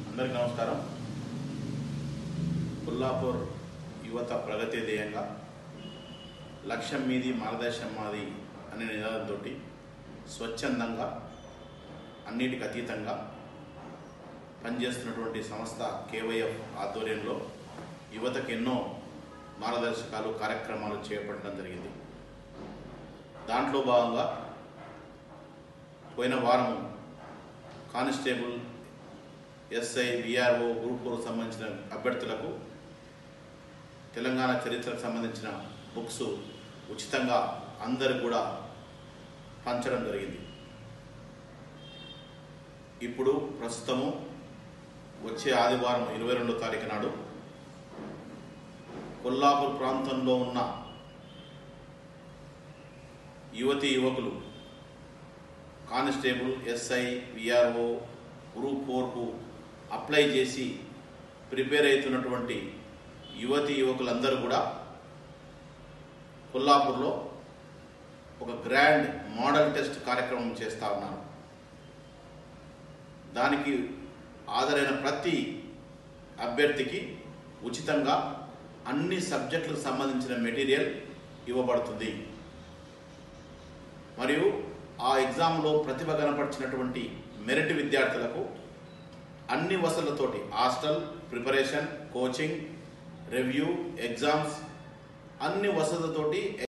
అందరికీ నమస్కారం కొల్లాపూర్ యువత ప్రగతి ధ్యేయంగా లక్ష్యం మీది మార్గదర్శనం మాది అనే నినాదంతో స్వచ్ఛందంగా అన్నిటికి అతీతంగా పనిచేస్తున్నటువంటి సంస్థ కేవైఎఫ్ ఆధ్వర్యంలో యువతకు ఎన్నో మార్గదర్శకాలు కార్యక్రమాలు చేపట్టడం జరిగింది దాంట్లో భాగంగా పోయిన వారం constable SI VRO group four సంబంధించిన అభ్యర్థులకు తెలంగాణ చరిత్రకు సంబంధించిన బుక్స్ ఉచితంగా అందరు కూడా పంచడం జరిగింది ఇప్పుడు ప్రస్తుతము వచ్చే ఆదివారం ఇరవై రెండో తారీఖు నాడు కొల్లాపూర్ ప్రాంతంలో ఉన్న యువతి యువకులు కానిస్టేబుల్ ఎస్ఐ విఆర్ఓ గ్రూప్ ఫోర్కు అప్లై చేసి ప్రిపేర్ అవుతున్నటువంటి యువతి యువకులందరూ కూడా కొల్లాపూర్లో ఒక గ్రాండ్ మోడల్ టెస్ట్ కార్యక్రమం చేస్తూ ఉన్నారు దానికి హాజరైన ప్రతి అభ్యర్థికి ఉచితంగా అన్ని సబ్జెక్టులకు సంబంధించిన మెటీరియల్ ఇవ్వబడుతుంది మరియు ఆ ఎగ్జామ్లో ప్రతిభ కనపరిచినటువంటి మెరిట్ విద్యార్థులకు అన్ని వసతులతోటి hostel preparation coaching review exams అన్ని వసతులతోటి